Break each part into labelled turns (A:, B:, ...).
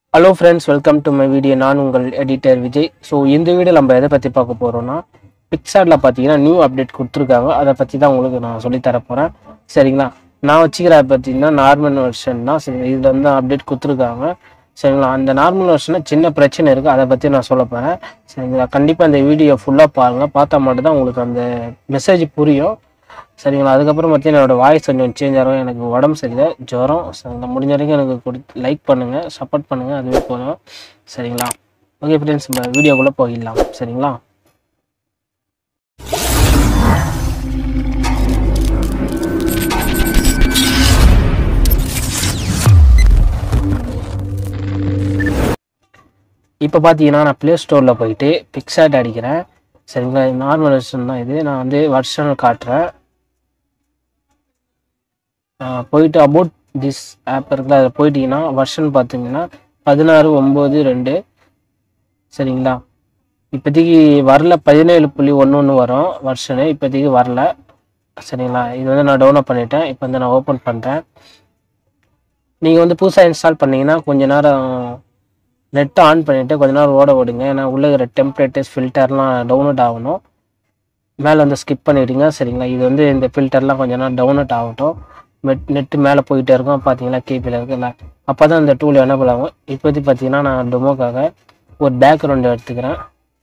A: hello friends welcome to my video நான் உங்கள் editor Vijay so இந்த வீடியோ நம்ம எதை பற்றி பார்க்க போகிறோம்னா பிக்சார்டில் பார்த்தீங்கன்னா நியூ அப்டேட் கொடுத்துருக்காங்க அதை பற்றி தான் உங்களுக்கு நான் சொல்லித் தர போகிறேன் சரிங்களா நான் வச்சுக்கிற app பார்த்தீங்கன்னா நார்மல் வெர்ஷன் தான் சரி இதில் வந்து அப்டேட் கொடுத்துருக்காங்க சரிங்களா அந்த நார்மல் வெர்ஷனில் சின்ன பிரச்சனை இருக்குது அதை பற்றி நான் சொல்ல போகிறேன் சரிங்களா கண்டிப்பாக இந்த வீடியோ ஃபுல்லாக பாருங்கள் பார்த்தா மட்டும்தான் உங்களுக்கு அந்த மெசேஜ் புரியும் சரிங்களா அதுக்கப்புறம் பார்த்தீங்கன்னா என்னோட வாய்ஸ் கொஞ்சம் சேஞ்ச் ஆகும் எனக்கு உடம்பு சரியில்லை ஜுரம் சரிங்களா முடிஞ்ச வரைக்கும் எனக்கு கொடுத்து லைக் பண்ணுங்கள் சப்போர்ட் பண்ணுங்கள் அதுவே போதும் சரிங்களா ஓகே ஃப்ரெண்ட்ஸ் நம்ம வீடியோக்குள்ளே போயிடலாம் சரிங்களா இப்போ பார்த்தீங்கன்னா நான் ப்ளே ஸ்டோரில் போயிட்டு பிக்சாட் அடிக்கிறேன் சரிங்களா நார்மல் வெர்ஷன் தான் இது நான் வந்து வெர்ஷன் காட்டுறேன் ஆஹ் போயிட்டு அபவுட் திஸ் ஆப் இருக்குல்ல அதில் போயிட்டீங்கன்னா வெர்ஷன் பார்த்தீங்கன்னா பதினாறு ஒம்பது ரெண்டு சரிங்களா இப்போதைக்கு வரல பதினேழு புள்ளி ஒன்று ஒன்று வரும் வெர்ஷனு இப்போதைக்கு வரல சரிங்களா இது வந்து நான் டவுன்லோட் பண்ணிட்டேன் இப்போ வந்து நான் ஓப்பன் பண்ணுறேன் நீங்கள் வந்து புதுசாக இன்ஸ்டால் பண்ணீங்கன்னா கொஞ்ச நேரம் நெட்டை ஆன் பண்ணிவிட்டு கொஞ்ச நேரம் ஓட விடுங்க ஏன்னா உள்ளே இருக்கிற டெம்ப்ளேட்டஸ் ஃபில்டர்லாம் டவுன்லோட் ஆகணும் மேலே வந்து ஸ்கிப் பண்ணிவிடுங்க சரிங்களா இது வந்து இந்த ஃபில்டர்லாம் கொஞ்ச நேரம் டவுன்லோட் ஆகட்டும் நெட் நெட்டு மேலே போயிட்டே இருக்கும் பார்த்தீங்களா கேபியில் இருக்குல்ல அப்போ தான் இந்த டூல் எனபிள் ஆகும் இப்போதைக்கு பார்த்தீங்கன்னா நான் டெமோக்காக ஒரு பேக்ரவுண்ட் எடுத்துக்கிறேன்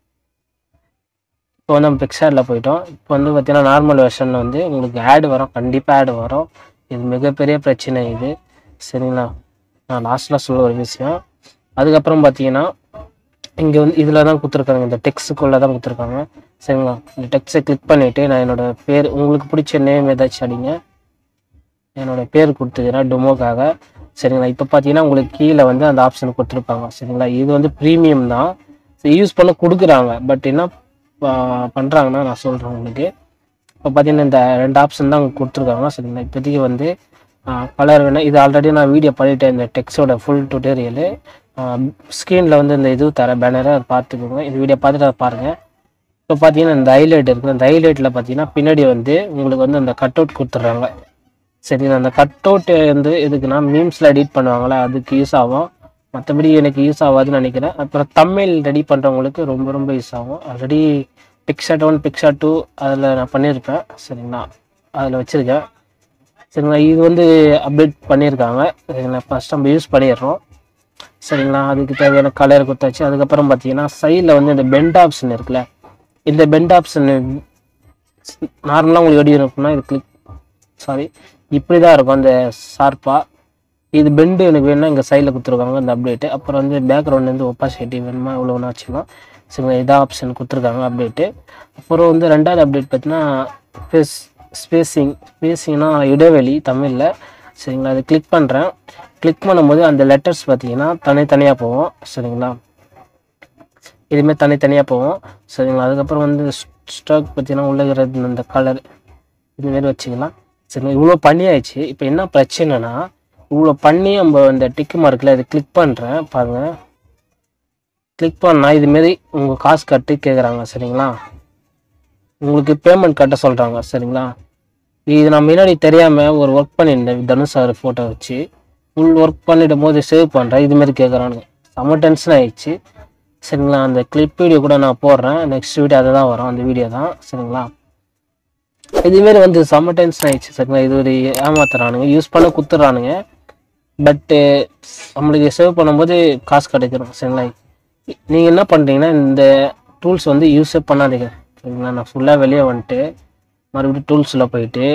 A: இப்போ வந்து நம்ம பிக்சரில் போயிட்டோம் இப்போ வந்து பார்த்தீங்கன்னா நார்மல் வெர்ஷனில் வந்து உங்களுக்கு ஆடு வரும் கண்டிப்பாக ஆடு வரும் இது மிகப்பெரிய பிரச்சனை இது சரிங்களா நான் லாஸ்ட்டில் சொல்ல ஒரு விஷயம் அதுக்கப்புறம் பார்த்தீங்கன்னா இங்கே வந்து இதில் தான் கொடுத்துருக்காங்க இந்த டெக்ஸுக்குள்ளே தான் கொடுத்துருக்காங்க சரிங்களா இந்த டெக்ஸை கிளிக் பண்ணிவிட்டு நான் என்னோட பேர் உங்களுக்கு பிடிச்ச நேம் ஏதாச்சும் அடிங்க என்னோட பேர் கொடுத்துக்கிறேன் டெமோக்காக சரிங்களா இப்போ பார்த்தீங்கன்னா உங்களுக்கு கீழே வந்து அந்த ஆப்ஷன் கொடுத்துருப்பாங்க சரிங்களா இது வந்து ப்ரீமியம் தான் யூஸ் பண்ண கொடுக்குறாங்க பட் என்ன ப- பண்றாங்கன்னா நான் சொல்கிறேன் உங்களுக்கு இப்போ பார்த்தீங்கன்னா இந்த ரெண்டு ஆப்ஷன் தான் உங்களுக்கு கொடுத்துருக்காங்க சரிங்களா இப்போதைக்கு வந்து கலர் வேணும் இது ஆல்ரெடி நான் வீடியோ பண்ணிட்டேன் இந்த டெக்ஸோட ஃபுல் டுட்டோரியலு ஸ்க்ரீனில் வந்து இந்த இது தர பேனரை அதை பார்த்துக்கோங்க இந்த வீடியோ பார்த்துட்டு அதை பாருங்கள் இப்போ பார்த்தீங்கன்னா இந்த ஹைலைட் இருக்குது அந்த ஹைலைட்டில் பார்த்தீங்கன்னா பின்னாடி வந்து உங்களுக்கு வந்து அந்த கட் அவுட் கொடுத்துட்றாங்க சரிங்களா அந்த கட் அவுட் வந்து எதுக்குன்னா மீம்ஸில் எடிட் பண்ணுவாங்களே அதுக்கு யூஸ் ஆகும் மற்றபடி எனக்கு யூஸ் ஆகாதுன்னு நினைக்கிறேன் அப்புறம் தமிழ் ரெடி பண்ணுறவங்களுக்கு ரொம்ப ரொம்ப யூஸ் ஆகும் already PicsArt one PicsArt two அதில் நான் பண்ணியிருப்பேன் சரிங்களா அதில் வச்சுருக்கேன் சரிங்களா இது வந்து அப்டேட் பண்ணியிருக்காங்க சரிங்களா ஃபஸ்ட் நம்ம யூஸ் பண்ணிடுறோம் சரிங்களா அதுக்கு தேவையான கலர் கொடுத்தாச்சு அதுக்கப்புறம் பார்த்தீங்கன்னா சைடில் வந்து இந்த பெண்ட் ஆப்ஷன் இருக்குல்ல இந்த பெண்ட் ஆப்ஷன் நார்மலாக உங்களுக்கு எப்படி இருக்கும்னா இது கிளிக் சாரி இப்படி தான் இருக்கும் அந்த ஷார்ப்பாக இது பெண்டு எனக்கு வேணும்னா இங்கே சைடில் கொடுத்துருக்காங்க இந்த அப்டேட்டு அப்புறம் வந்து பேக்ரவுண்ட் வந்து ஒப்பாசிட்டி வேணுமா இவ்வளோ ஒன்றா வச்சுக்கலாம் சரிங்களா இதான் ஆப்ஷன் கொடுத்துருக்காங்க அப்டேட்டு அப்புறம் வந்து ரெண்டாவது அப்டேட் பார்த்தீங்கன்னா ஸ்பேஸ் ஸ்பேசிங் ஸ்பேசிங்னா இடைவெளி தமிழில் சரிங்களா அது கிளிக் பண்ணுறேன் கிளிக் பண்ணும்போது அந்த லெட்டர்ஸ் பார்த்தீங்கன்னா தனித்தனியாக போகும் சரிங்களா இதுமாரி தனித்தனியாக போகும் சரிங்களா அதுக்கப்புறம் வந்து ஸ்டாக் பார்த்தீங்கன்னா உள்ள இருக்கிற இந்த கலர் இதுமாரி வச்சுக்கலாம் சரிங்களா இவ்வளோ பண்ணியாச்சு இப்போ என்ன பிரச்சனைனா இவ்வளோ பண்ணி நம்ம இந்த டிக்கு மார்க்கில் இது கிளிக் பண்ணுறேன் பாருங்கள் கிளிக் பண்ணால் இதுமாரி உங்கள் காசு கட்டி கேட்குறாங்க சரிங்களா உங்களுக்கு பேமெண்ட் கட்ட சொல்கிறாங்க சரிங்களா இது நான் முன்னாடி தெரியாமல் ஒரு ஒர்க் பண்ணியிருந்தேன் தனுஷ் சார் ஃபோட்டோ வச்சு ஃபுல் ஒர்க் பண்ணிடும் போது சேவ் பண்ணுறேன் இதுமாரி கேட்குறானுங்க செம்ம டென்ஷன் ஆயிடுச்சு சரிங்களா அந்த கிளிப் வீடியோ கூட நான் போடுறேன் நெக்ஸ்ட் வீடியோ அதை தான் வரும் அந்த வீடியோ தான் சரிங்களா இதுமாரி வந்து செம்ம டென்ஷன் ஆயிடுச்சு சரிங்களா இது ஒரு ஏமாத்துறானுங்க யூஸ் பண்ண குத்துறானுங்க பட்டு நம்மளுக்கு சேவ் பண்ணும்போது காசு கிடைச்சிரும் சரிங்களா நீங்கள் என்ன பண்ணுறீங்கன்னா இந்த டூல்ஸ் வந்து யூஸே பண்ணாதீங்க சரிங்களா நான் ஃபுல்லாக வெளியே வந்துட்டு மறுபடியும் டூல்ஸில் போயிட்டு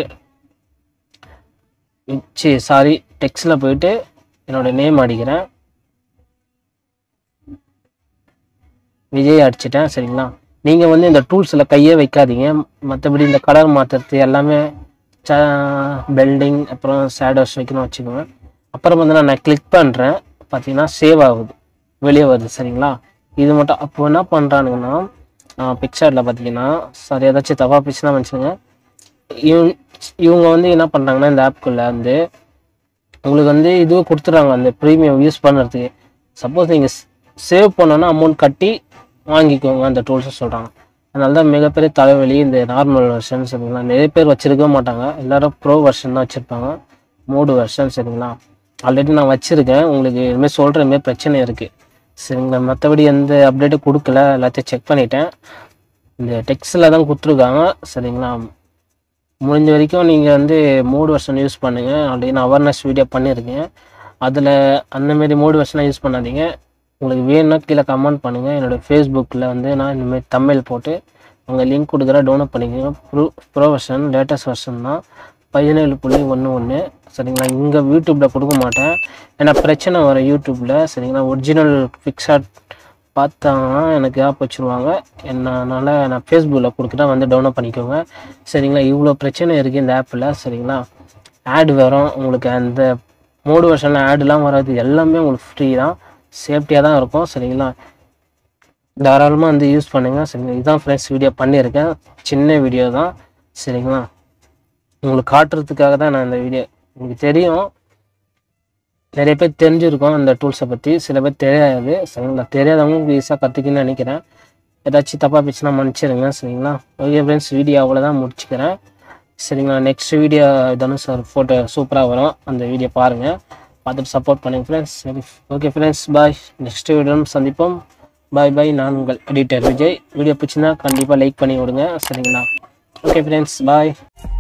A: சி சாரி டெக்ஸ்டில் போயிட்டு என்னோட நேம் அடிக்கிறேன் விஜய் அடிச்சிட்டேன் சரிங்களா நீங்கள் வந்து இந்த டூல்ஸில் கையே வைக்காதீங்க மற்றபடி இந்த கலர் மாற்றுறது எல்லாமே பெல்டிங் அப்புறம் ஷேடோஸ் வைக்கணும் வச்சுக்கோங்க அப்புறம் வந்து நான் கிளிக் பண்ணுறேன் பார்த்தீங்கன்னா சேவ் ஆகுது வெளியே வருது சரிங்களா இது மட்டும் அப்போ என்ன பண்ணுறானுங்கன்னா பிக்சரில் பார்த்தீங்கன்னா சாரி ஏதாச்சும் தப்பாக பேசினா வச்சுங்க இவங்க இவங்க வந்து என்ன பண்ணுறாங்கன்னா இந்த ஆப்குள்ளே வந்து உங்களுக்கு வந்து இதுவும் கொடுத்துட்றாங்க அந்த ப்ரீமியம் யூஸ் பண்ணுறதுக்கு சப்போஸ் நீங்கள் சேவ் பண்ணோன்னா அமௌண்ட் கட்டி வாங்கிக்கோங்க அந்த டூல்ஸை சொல்கிறாங்க அதனால தான் மிகப்பெரிய தலைவலி இந்த நார்மல் வெர்ஷன் சரிங்களா நிறைய பேர் வச்சிருக்க மாட்டாங்க எல்லாரும் ப்ரோ வெர்ஷன் தான் வச்சுருப்பாங்க மூடு வெர்ஷன் சரிங்களா ஆல்ரெடி நான் வச்சுருக்கேன் உங்களுக்கு இதுமாதிரி சொல்கிற மாரி பிரச்சனை இருக்குது சரிங்களா மற்றபடி எந்த அப்டேட்டும் கொடுக்கல எல்லாத்தையும் செக் பண்ணிட்டேன் இந்த டெக்ஸ்டில் தான் கொடுத்துருக்காங்க சரிங்களா முடிஞ்ச வரைக்கும் நீங்கள் வந்து மூடு வருஷன் யூஸ் பண்ணுங்கள் ஆல்ரெடி நான் அவேர்னஸ் வீடியோ பண்ணியிருக்கேன் அதில் அந்தமாரி மூடு வருஷனாக யூஸ் பண்ணாதீங்க உங்களுக்கு வேணும்னா கீழே கமெண்ட் பண்ணுங்கள் என்னோடய ஃபேஸ்புக்கில் வந்து நான் இந்தமாரி தமிழ் போட்டு உங்கள் லிங்க் கொடுக்குற டவுன்லோட் பண்ணிக்கோங்க pro pro version latest version தான் பதினேழு புள்ளி ஒன்று ஒன்று சரிங்களா இங்கே யூடியூப்பில் கொடுக்க மாட்டேன் ஏன்னா பிரச்சனை வரும் யூடியூப்பில் சரிங்களா ஒரிஜினல் பிக்சாட் பார்த்தாங்கன்னா எனக்கு ஆப் வச்சுருவாங்க என்னனால நான் ஃபேஸ்புக்கில் கொடுக்குறேன் வந்து டவுன்லோட் பண்ணிக்கோங்க சரிங்களா இவ்வளோ பிரச்சனை இருக்குது இந்த ஆப்பில் சரிங்களா ஆட் வரும் உங்களுக்கு அந்த மூடு வருஷனில் ஆடுலாம் வராது எல்லாமே உங்களுக்கு ஃப்ரீ தான் சேஃப்டியாக தான் இருக்கும் சரிங்களா தாராளமாக வந்து யூஸ் பண்ணுங்கள் சரிங்களா இதுதான் ஃப்ரெண்ட்ஸ் வீடியோ பண்ணியிருக்கேன் சின்ன வீடியோ தான் சரிங்களா உங்களுக்கு காட்டுறதுக்காக தான் நான் இந்த வீடியோ உங்களுக்கு தெரியும் நிறைய பேர் தெரிஞ்சிருக்கும் அந்த டூல்ஸை பற்றி சில பேர் தெரியாது சரிங்களா தெரியாதவங்க ஈஸியாக கற்றுக்குன்னு நினைக்கிறேன் ஏதாச்சும் தப்பாக பேசினா மன்னிச்சிடுங்க சரிங்களா ஓகே ஃப்ரெண்ட்ஸ் வீடியோ அவ்வளோதான் முடிச்சுக்கிறேன் சரிங்களா next video Dhanush sir photo சூப்பராக வரும் அந்த வீடியோ பாருங்கள் பார்த்துட்டு சப்போர்ட் பண்ணுங்க ஃப்ரெண்ட்ஸ் சரி ஓகே ஃப்ரெண்ட்ஸ் பாய் நெக்ஸ்ட் வீடியோவும் சந்திப்போம் பாய் பாய் நான் உங்கள் எடிட்டர் விஜய் வீடியோ பிடிச்சிருந்தா கண்டிப்பாக லைக் பண்ணி விடுங்க சரிங்களா ஓகே ஃப்ரெண்ட்ஸ் பாய்